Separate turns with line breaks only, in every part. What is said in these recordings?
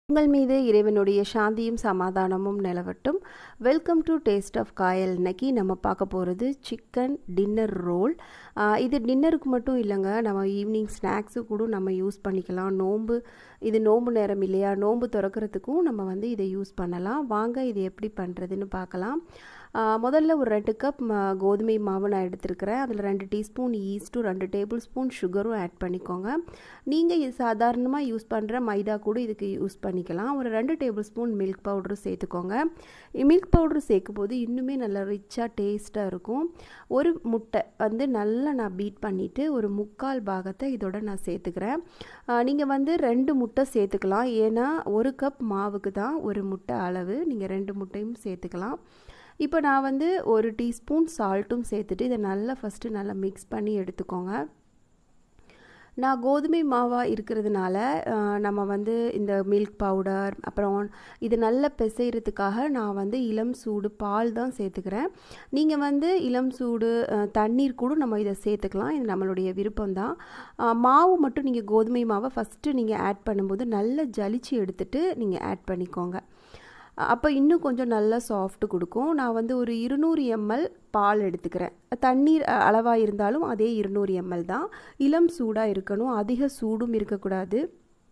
உங்கள் மீது இறைவனுடைய சாந்தியும் சமாதானமும் நிலவட்டும் welcome to taste of Kayal இன்னைக்கு நம்ம பார்க்க போகிறது சிக்கன் டின்னர் ரோல் இது டின்னருக்கு மட்டும் இல்லைங்க நம்ம ஈவினிங் ஸ்நாக்ஸு கூட நம்ம யூஸ் பண்ணிக்கலாம் நோன்பு இது நோன்பு நேரம் இல்லையா நோன்பு திறக்கிறதுக்கும் நம்ம வந்து இதை யூஸ் பண்ணலாம் வாங்க இது எப்படி பண்ணுறதுன்னு பார்க்கலாம் முதல்ல ஒரு ரெண்டு கப் கோதுமை மாவு நான் எடுத்துருக்கிறேன் அதில் ரெண்டு டீஸ்பூன் ஈஸ்ட்டும் ரெண்டு டேபிள் ஸ்பூன் சுகரும் ஆட் பண்ணிக்கோங்க நீங்கள் இது சாதாரணமாக யூஸ் பண்ணுற மைதா கூட இதுக்கு யூஸ் பண்ணிக்கலாம் ஒரு ரெண்டு டேபிள் ஸ்பூன் மில்க் பவுடரும் சேர்த்துக்கோங்க மில்க் பவுடர் சேர்க்கும் போது இன்னுமே நல்லா ரிச்சாக டேஸ்ட்டாக இருக்கும் ஒரு முட்டை வந்து நல்லா நான் பீட் பண்ணிவிட்டு ஒரு முக்கால் பாகத்தை இதோட நான் சேர்த்துக்கிறேன் நீங்கள் வந்து ரெண்டு முட்டை சேர்த்துக்கலாம் ஏன்னா ஒரு கப் மாவுக்கு தான் ஒரு முட்டை அளவு நீங்கள் ரெண்டு முட்டையும் சேர்த்துக்கலாம் இப்போ நான் வந்து ஒரு டீஸ்பூன் சால்ட்டும் சேர்த்துட்டு இதை நல்லா ஃபஸ்ட்டு நல்லா மிக்ஸ் பண்ணி எடுத்துக்கோங்க நான் கோதுமை மாவாக இருக்கிறதுனால நம்ம வந்து இந்த மில்க் பவுடர் அப்புறம் இது நல்லா பிசைகிறதுக்காக நான் வந்து இளம் சூடு பால் தான் சேர்த்துக்கிறேன் நீங்கள் வந்து இளம் சூடு தண்ணீர் கூட நம்ம இதை சேர்த்துக்கலாம் இது நம்மளுடைய விருப்பம் தான் மாவு மட்டும் நீங்கள் கோதுமை மாவை ஃபஸ்ட்டு நீங்கள் ஆட் பண்ணும்போது நல்லா ஜலிச்சு எடுத்துகிட்டு நீங்கள் ஆட் பண்ணிக்கோங்க அப்போ இன்னும் கொஞ்சம் நல்லா சாஃப்ட் கொடுக்கும் நான் வந்து ஒரு இருநூறு எம்எல் பால் எடுத்துக்கிறேன் தண்ணீர் அளவாக இருந்தாலும் அதே இருநூறு எம்எல் தான் இளம் சூடாக இருக்கணும் அதிக சூடும் இருக்கக்கூடாது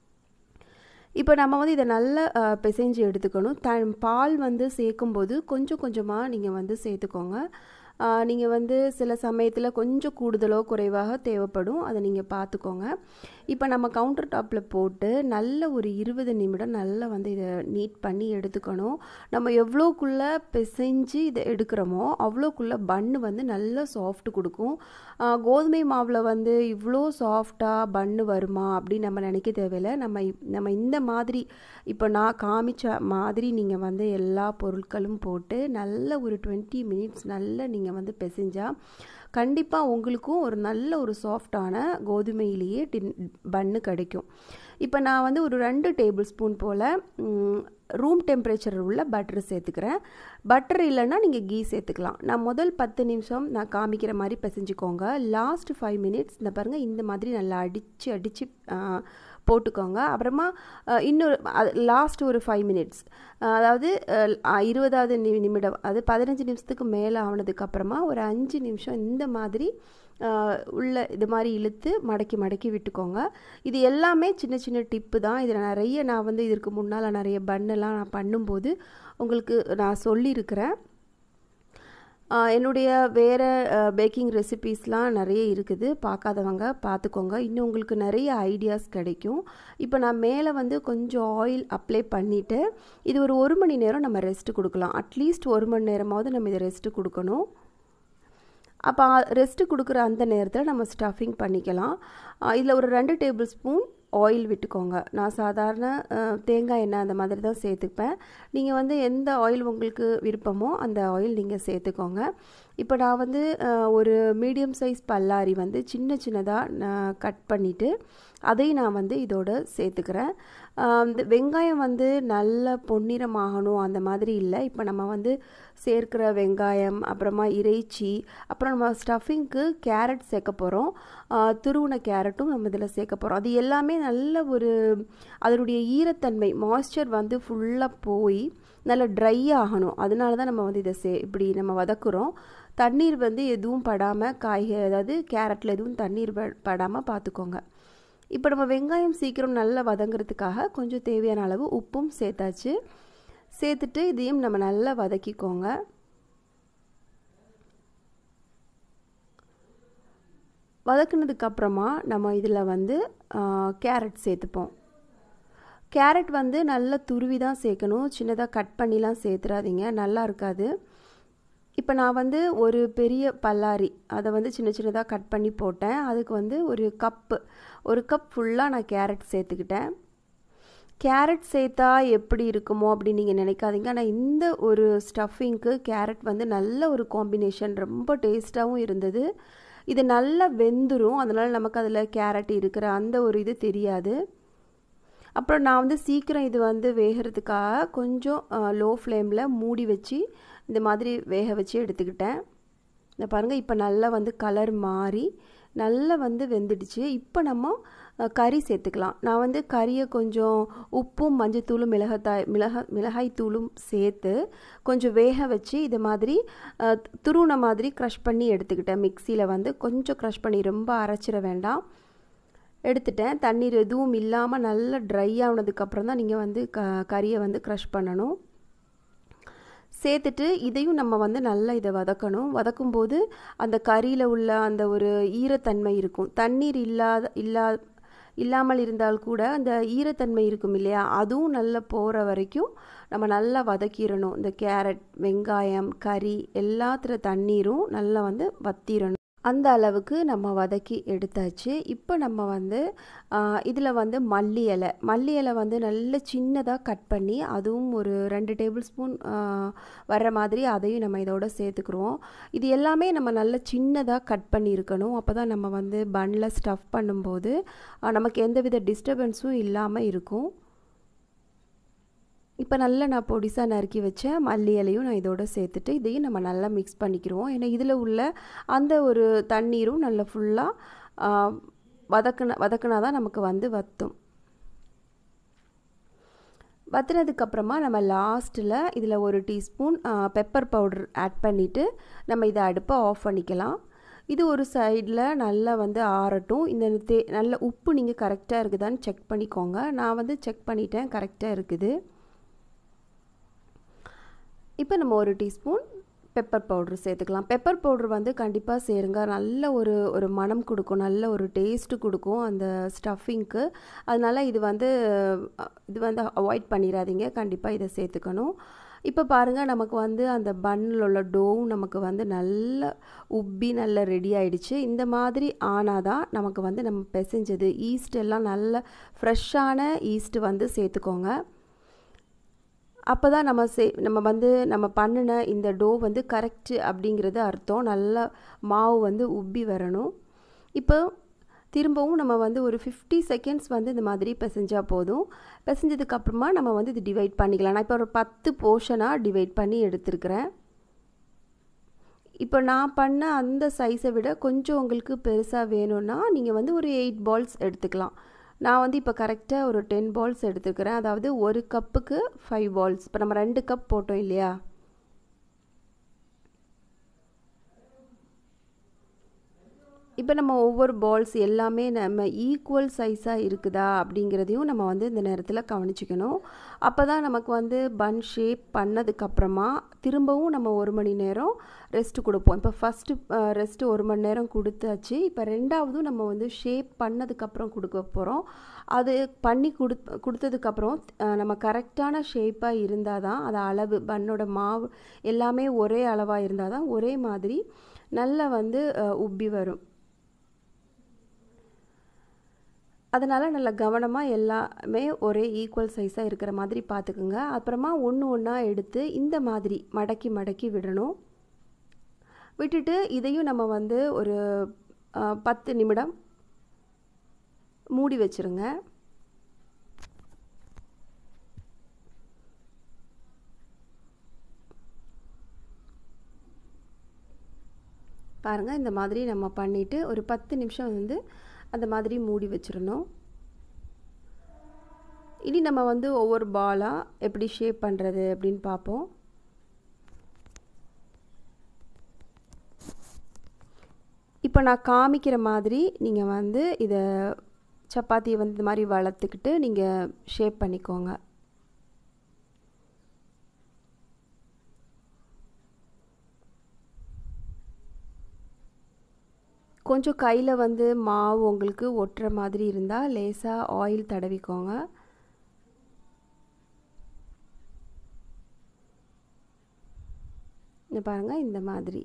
இப்போ நம்ம வந்து இதை நல்லா பிசைஞ்சு எடுத்துக்கணும் த பால் வந்து சேர்க்கும்போது கொஞ்சம் கொஞ்சமாக நீங்கள் வந்து சேர்த்துக்கோங்க நீங்கள் வந்து சில சமயத்தில் கொஞ்சம் கூடுதலோ குறைவாக தேவைப்படும் அதை நீங்கள் பார்த்துக்கோங்க இப்போ நம்ம கவுண்டர் டாப்பில் போட்டு நல்ல ஒரு இருபது நிமிடம் நல்லா வந்து இதை நீட் பண்ணி எடுத்துக்கணும் நம்ம எவ்வளோக்குள்ளே பிசைஞ்சு இதை எடுக்கிறோமோ அவ்வளோக்குள்ளே பன்னு வந்து நல்ல சாஃப்ட் கொடுக்கும் கோதுமை மாவில் வந்து இவ்வளோ சாஃப்டாக பன்னு வருமா அப்படின்னு நம்ம நினைக்க தேவையில்லை நம்ம நம்ம இந்த மாதிரி இப்போ நான் காமிச்ச மாதிரி நீங்கள் வந்து எல்லா பொருட்களும் போட்டு நல்ல ஒரு டுவெண்ட்டி மினிட்ஸ் நல்ல நீங்கள் வந்து பிசைஞ்சால் கண்டிப்பாக உங்களுக்கும் ஒரு நல்ல ஒரு சாஃப்டான கோதுமையிலேயே டின் பன்னு கிடைக்கும் இப்போ நான் வந்து ஒரு ரெண்டு டேபிள் ஸ்பூன் போல் ரூம் டெம்பரேச்சர் உள்ள பட்டர் சேர்த்துக்கிறேன் பட்டர் இல்லைன்னா நீங்கள் கீ சேர்த்துக்கலாம் நான் முதல் பத்து நிமிஷம் நான் காமிக்கிற மாதிரி பிசைஞ்சுக்கோங்க லாஸ்ட் ஃபைவ் மினிட்ஸ் இந்த பாருங்கள் இந்த மாதிரி நல்லா அடித்து அடித்து போட்டுக்கோங்க அப்புறமா இன்னொரு லாஸ்ட் ஒரு ஃபைவ் மினிட்ஸ் அதாவது இருபதாவது நிமிடம் அது பதினஞ்சு நிமிஷத்துக்கு மேலே ஆனதுக்கப்புறமா ஒரு அஞ்சு நிமிஷம் இந்த மாதிரி உள்ள இது மாதிரி இழுத்து மடக்கி மடக்கி விட்டுக்கோங்க இது எல்லாமே சின்ன சின்ன டிப்பு தான் இதில் நிறைய நான் வந்து இதற்கு முன்னால் நிறைய பண்ணெல்லாம் நான் பண்ணும்போது உங்களுக்கு நான் சொல்லியிருக்கிறேன் என்னுடைய வேறு பேக்கிங் ரெசிபீஸ்லாம் நிறைய இருக்குது பார்க்காதவங்க பார்த்துக்கோங்க இன்னும் உங்களுக்கு நிறைய ஐடியாஸ் கிடைக்கும் இப்போ நான் மேலே வந்து கொஞ்சம் ஆயில் அப்ளை பண்ணிவிட்டு இது ஒரு ஒரு மணி நேரம் நம்ம ரெஸ்ட்டு கொடுக்கலாம் அட்லீஸ்ட் ஒரு மணி நேரமாவது நம்ம இதை ரெஸ்ட்டு கொடுக்கணும் அப்போ ரெஸ்ட்டு கொடுக்குற அந்த நேரத்தில் நம்ம ஸ்டஃபிங் பண்ணிக்கலாம் இதில் ஒரு ரெண்டு டேபிள் ஸ்பூன் ஆயில் விட்டுக்கோங்க நான் சாதாரண தேங்காய் எண்ணெய் அந்த மாதிரி தான் சேர்த்துப்பேன் நீங்கள் வந்து எந்த ஆயில் உங்களுக்கு விருப்பமோ அந்த ஆயில் நீங்கள் சேர்த்துக்கோங்க இப்போ நான் வந்து ஒரு மீடியம் சைஸ் பல்லாரி வந்து சின்ன சின்னதாக கட் பண்ணிவிட்டு அதையும் நான் வந்து இதோட சேர்த்துக்கிறேன் இந்த வெங்காயம் வந்து நல்ல பொன்னிறமாகணும் அந்த மாதிரி இல்லை இப்போ நம்ம வந்து சேர்க்கிற வெங்காயம் அப்புறமா இறைச்சி அப்புறம் நம்ம ஸ்டஃபிங்க்கு கேரட் சேர்க்க போகிறோம் துருவின கேரட்டும் நம்ம இதில் சேர்க்க போகிறோம் அது எல்லாமே நல்ல ஒரு அதனுடைய ஈரத்தன்மை மாய்ஸ்சர் வந்து ஃபுல்லாக போய் நல்லா ட்ரை ஆகணும் அதனால தான் நம்ம வந்து இதை சே இப்படி நம்ம வதக்குறோம் தண்ணீர் வந்து எதுவும் படாமல் காய்கறி அதாவது கேரட்டில் எதுவும் தண்ணீர் படாமல் பார்த்துக்கோங்க இப்போ நம்ம வெங்காயம் சீக்கிரம் நல்லா வதங்கிறதுக்காக கொஞ்சம் தேவையான அளவு உப்பும் சேர்த்தாச்சு சேர்த்துட்டு இதையும் நம்ம நல்லா வதக்கிக்கோங்க வதக்குனதுக்கப்புறமா நம்ம இதில் வந்து கேரட் சேர்த்துப்போம் கேரட் வந்து நல்லா துருவி தான் சேர்க்கணும் சின்னதாக கட் பண்ணிலாம் சேர்த்துறாதீங்க நல்லா இருக்காது இப்போ நான் வந்து ஒரு பெரிய பல்லாரி அதை வந்து சின்ன சின்னதாக கட் பண்ணி போட்டேன் அதுக்கு வந்து ஒரு கப்பு ஒரு கப் ஃபுல்லாக நான் கேரட் சேர்த்துக்கிட்டேன் கேரட் சேர்த்தா எப்படி இருக்குமோ அப்படின்னு நீங்கள் நினைக்காதீங்க ஆனால் இந்த ஒரு ஸ்டஃபிங்க்கு கேரட் வந்து நல்ல ஒரு காம்பினேஷன் ரொம்ப டேஸ்ட்டாகவும் இருந்தது இது நல்லா வெந்துடும் அதனால் நமக்கு அதில் கேரட் இருக்கிற அந்த ஒரு இது தெரியாது அப்புறம் நான் வந்து சீக்கிரம் இது வந்து வேகிறதுக்காக கொஞ்சம் லோ ஃப்ளேமில் மூடி வச்சு இந்த மாதிரி வேக வச்சு எடுத்துக்கிட்டேன் இந்த பாருங்கள் இப்போ நல்லா வந்து கலர் மாறி நல்லா வந்து வெந்துடுச்சு இப்போ நம்ம கறி சேர்த்துக்கலாம் நான் வந்து கறியை கொஞ்சம் உப்பும் மஞ்சத்தூளும் மிளகாய் மிளகா மிளகாய் தூளும் சேர்த்து கொஞ்சம் வேக வச்சு இது மாதிரி துருவின மாதிரி க்ரஷ் பண்ணி எடுத்துக்கிட்டேன் மிக்சியில் வந்து கொஞ்சம் க்ரஷ் பண்ணி ரொம்ப அரைச்சிட வேண்டாம் எடுத்துட்டேன் தண்ணீர் எதுவும் இல்லாமல் நல்லா ட்ரை ஆனதுக்கப்புறம் தான் நீங்கள் வந்து க கறியை வந்து க்ரஷ் பண்ணணும் சேர்த்துட்டு இதையும் நம்ம வந்து நல்லா இதை வதக்கணும் வதக்கும்போது அந்த கறியில் உள்ள அந்த ஒரு ஈரத்தன்மை இருக்கும் தண்ணீர் இல்லாத இல்லா இல்லாமல் இருந்தால் கூட அந்த ஈரத்தன்மை இருக்கும் இல்லையா அதுவும் நல்லா போகிற வரைக்கும் நம்ம நல்லா வதக்கிடணும் இந்த கேரட் வெங்காயம் கறி எல்லாத்துல தண்ணீரும் நல்லா வந்து வத்திரணும் அந்த அளவுக்கு நம்ம வதக்கி எடுத்தாச்சு இப்போ நம்ம வந்து இதில் வந்து மல்லி இலை மல்லி இலை வந்து நல்ல சின்னதாக கட் பண்ணி அதுவும் ஒரு ரெண்டு டேபிள் ஸ்பூன் வர்ற மாதிரி அதையும் நம்ம இதோட சேர்த்துக்குருவோம் இது எல்லாமே நம்ம நல்ல சின்னதாக கட் பண்ணி இருக்கணும் அப்போ தான் நம்ம வந்து பன்னில் ஸ்டஃப் பண்ணும்போது நமக்கு எந்தவித டிஸ்டர்பன்ஸும் இல்லாமல் இருக்கும் இப்போ நல்லா நான் பொடிசாக நறுக்கி வச்ச மல்லி இலையும் நான் இதோட சேர்த்துட்டு இதையும் நம்ம நல்லா மிக்ஸ் பண்ணிக்கிறோம் ஏன்னா இதில் உள்ள அந்த ஒரு தண்ணீரும் நல்லா ஃபுல்லாக வதக்குன வதக்குனா தான் நமக்கு வந்து வத்தும் வத்துனதுக்கப்புறமா நம்ம லாஸ்ட்டில் இதில் ஒரு டீஸ்பூன் பெப்பர் பவுடர் ஆட் பண்ணிவிட்டு நம்ம இதை அடுப்பை ஆஃப் பண்ணிக்கலாம் இது ஒரு சைடில் நல்லா வந்து ஆறட்டும் இந்த தே நல்ல உப்பு நீங்கள் கரெக்டாக இருக்குதான்னு செக் பண்ணிக்கோங்க நான் வந்து செக் பண்ணிட்டேன் கரெக்டாக இருக்குது இப்போ நம்ம ஒரு டீஸ்பூன் பெப்பர் பவுட்ரு சேர்த்துக்கலாம் பெப்பர் பவுட்ரு வந்து கண்டிப்பாக சேருங்க நல்ல ஒரு ஒரு மனம் கொடுக்கும் நல்ல ஒரு டேஸ்ட்டு கொடுக்கும் அந்த ஸ்டஃபிங்க்கு அதனால் இது வந்து இது வந்து அவாய்ட் பண்ணிடாதீங்க கண்டிப்பாக இதை சேர்த்துக்கணும் இப்போ பாருங்கள் நமக்கு வந்து அந்த பன்னில் உள்ள டோவும் நமக்கு வந்து நல்ல உப்பி நல்ல ரெடி ஆயிடுச்சு இந்த மாதிரி ஆனால் தான் நமக்கு வந்து நம்ம பிசைஞ்சது ஈஸ்ட் எல்லாம் நல்ல ஃப்ரெஷ்ஷான ஈஸ்ட்டு வந்து சேர்த்துக்கோங்க அப்போ தான் நம்ம சே நம்ம வந்து நம்ம பண்ணின இந்த டோ வந்து கரெக்டு அப்படிங்கிறது அர்த்தம் நல்லா மாவு வந்து உப்பி வரணும் இப்போ திரும்பவும் நம்ம வந்து ஒரு ஃபிஃப்டி செகண்ட்ஸ் வந்து இந்த மாதிரி பிசைஞ்சால் போதும் பிசைஞ்சதுக்கப்புறமா நம்ம வந்து இது டிவைட் பண்ணிக்கலாம் நான் இப்போ ஒரு பத்து போர்ஷனாக டிவைட் பண்ணி எடுத்துருக்கிறேன் இப்போ நான் பண்ண அந்த சைஸை விட கொஞ்சம் உங்களுக்கு பெருசாக வேணும்னா நீங்கள் வந்து ஒரு எயிட் பால்ஸ் எடுத்துக்கலாம் நான் வந்து இப்போ கரெக்டாக ஒரு டென் பால்ஸ் எடுத்துக்கிறேன் அதாவது ஒரு கப்புக்கு ஃபைவ் பால்ஸ் இப்போ நம்ம ரெண்டு கப் போட்டோம் இல்லையா இப்போ நம்ம ஒவ்வொரு பால்ஸ் எல்லாமே நம்ம ஈக்குவல் சைஸாக இருக்குதா அப்படிங்கிறதையும் நம்ம வந்து இந்த நேரத்தில் கவனிச்சிக்கணும் அப்போ தான் நமக்கு வந்து பன் ஷேப் பண்ணதுக்கப்புறமா திரும்பவும் நம்ம ஒரு மணி நேரம் ரெஸ்ட்டு கொடுப்போம் இப்போ ஃபஸ்ட்டு ரெஸ்ட்டு ஒரு மணி நேரம் கொடுத்தாச்சு இப்போ ரெண்டாவதும் நம்ம வந்து ஷேப் பண்ணதுக்கப்புறம் கொடுக்க போகிறோம் அது பண்ணி கொடு கொடுத்ததுக்கப்புறம் நம்ம கரெக்டான ஷேப்பாக இருந்தால் தான் அது அளவு பன்னோட மாவு எல்லாமே ஒரே அளவாக இருந்தால் தான் ஒரே மாதிரி நல்லா வந்து உப்பி வரும் அதனால் நல்ல கவனமாக எல்லாமே ஒரே ஈக்குவல் சைஸாக இருக்கிற மாதிரி பார்த்துக்குங்க அப்புறமா ஒன்று ஒன்றா எடுத்து இந்த மாதிரி மடக்கி மடக்கி விடணும் விட்டுட்டு இதையும் நம்ம வந்து ஒரு பத்து நிமிடம் மூடி வச்சுருங்க பாருங்கள் இந்த மாதிரி நம்ம பண்ணிவிட்டு ஒரு பத்து நிமிஷம் வந்து அந்த மாதிரி மூடி வச்சிடணும் இனி நம்ம வந்து ஒவ்வொரு பாலாக எப்படி ஷேப் பண்ணுறது அப்படின்னு பார்ப்போம் இப்போ நான் காமிக்கிற மாதிரி நீங்கள் வந்து இதை சப்பாத்தியை வந்து இந்த மாதிரி வளர்த்துக்கிட்டு நீங்கள் ஷேப் பண்ணிக்கோங்க கொஞ்சம் கையில் வந்து மாவு உங்களுக்கு ஒட்டுற மாதிரி இருந்தால் லேசாக ஆயில் தடவிக்கோங்க இந்த பாருங்கள் இந்த மாதிரி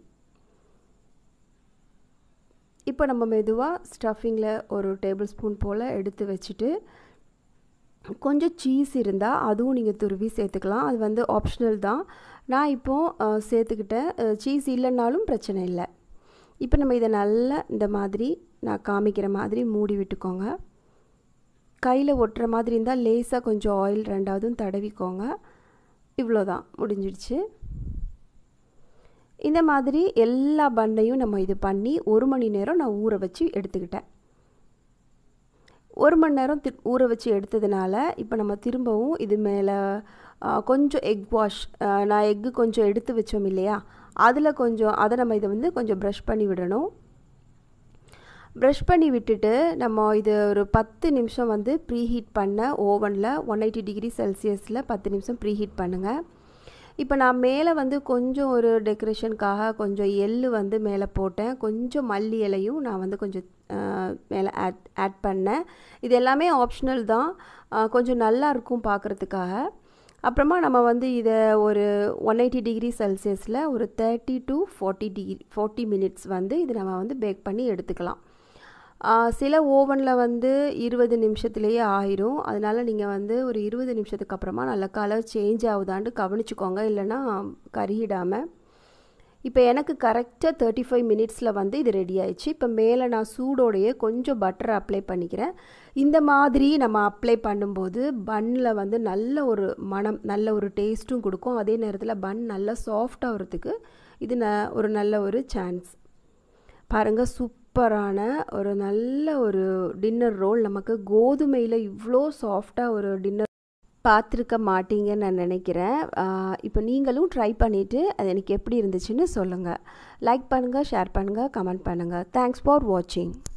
இப்போ நம்ம மெதுவாக ஸ்டஃபிங்கில் ஒரு டேபிள் ஸ்பூன் போல் எடுத்து வச்சுட்டு கொஞ்சம் சீஸ் இருந்தால் அதுவும் நீங்கள் துருவி சேர்த்துக்கலாம் அது வந்து ஆப்ஷனல் தான் நான் இப்போது சேர்த்துக்கிட்டேன் சீஸ் இல்லைன்னாலும் பிரச்சனை இல்லை இப்போ நம்ம இதை நல்லா இந்த மாதிரி நான் காமிக்கிற மாதிரி மூடி விட்டுக்கோங்க கையில் ஒட்டுற மாதிரி இருந்தால் லேசாக கொஞ்சம் ஆயில் ரெண்டாவதும் தடவிக்கோங்க இவ்வளோதான் முடிஞ்சிடுச்சு இந்த மாதிரி எல்லா பண்டையும் நம்ம இது பண்ணி ஒரு மணி நேரம் நான் ஊற வச்சு எடுத்துக்கிட்டேன் ஒரு மணி நேரம் தி ஊற வச்சு எடுத்ததுனால இப்போ நம்ம திரும்பவும் இது மேலே கொஞ்சம் எக் வாஷ் நான் எக்கு கொஞ்சம் எடுத்து வச்சோம் இல்லையா அதில் கொஞ்சம் அதை நம்ம இதை வந்து கொஞ்சம் ப்ரஷ் பண்ணி விடணும் ப்ரஷ் பண்ணி விட்டுட்டு நம்ம இது ஒரு பத்து நிமிஷம் வந்து ப்ரீஹீட் பண்ண ஓவனில் ஒன் எயிட்டி டிகிரி செல்சியஸில் பத்து நிமிஷம் ப்ரீஹீட் பண்ணுங்கள் இப்போ நான் மேலே வந்து கொஞ்சம் ஒரு டெக்கரேஷனுக்காக கொஞ்சம் எள்ளு வந்து மேலே போட்டேன் கொஞ்சம் மல்லி இலையும் நான் வந்து கொஞ்சம் மேலே ஆட் ஆட் பண்ணேன் இது எல்லாமே ஆப்ஷனல் தான் கொஞ்சம் நல்லா இருக்கும் பார்க்குறதுக்காக அப்புறமா நம்ம வந்து இதை ஒரு ஒன் எயிட்டி டிகிரி செல்சியஸில் ஒரு thirty to forty degree forty minutes வந்து இது நம்ம வந்து பேக் பண்ணி எடுத்துக்கலாம் சில ஓவனில் வந்து இருபது நிமிஷத்துலேயே ஆயிரும் அதனால் நீங்கள் வந்து ஒரு இருபது நிமிஷத்துக்கு அப்புறமா நல்ல கலர் சேஞ்ச் ஆகுதான்ட்டு கவனிச்சுக்கோங்க இல்லைன்னா கருகிடாமல் இப்போ எனக்கு கரெக்டாக தேர்ட்டி ஃபைவ் மினிட்ஸில் வந்து இது ரெடி ஆயிடுச்சு இப்போ மேலே நான் சூடோடையே கொஞ்சம் பட்டர் அப்ளை பண்ணிக்கிறேன் இந்த மாதிரி நம்ம அப்ளை பண்ணும்போது பன்னில் வந்து நல்ல ஒரு மனம் நல்ல ஒரு டேஸ்ட்டும் கொடுக்கும் அதே நேரத்தில் பன் நல்லா சாஃப்ட் ஆகிறதுக்கு இது ந ஒரு நல்ல ஒரு சான்ஸ் பாருங்கள் சூப்பரான ஒரு நல்ல ஒரு டின்னர் ரோல் நமக்கு கோதுமையில் இவ்வளோ சாஃப்டாக ஒரு டின்னர் பார்த்துருக்க மாட்டீங்கன்னு நான் நினைக்கிறேன் இப்போ நீங்களும் ட்ரை பண்ணிவிட்டு அது எனக்கு எப்படி இருந்துச்சுன்னு சொல்லுங்கள் லைக் பண்ணுங்கள் ஷேர் பண்ணுங்கள் கமெண்ட் பண்ணுங்கள் தேங்க்ஸ் ஃபார் வாட்சிங்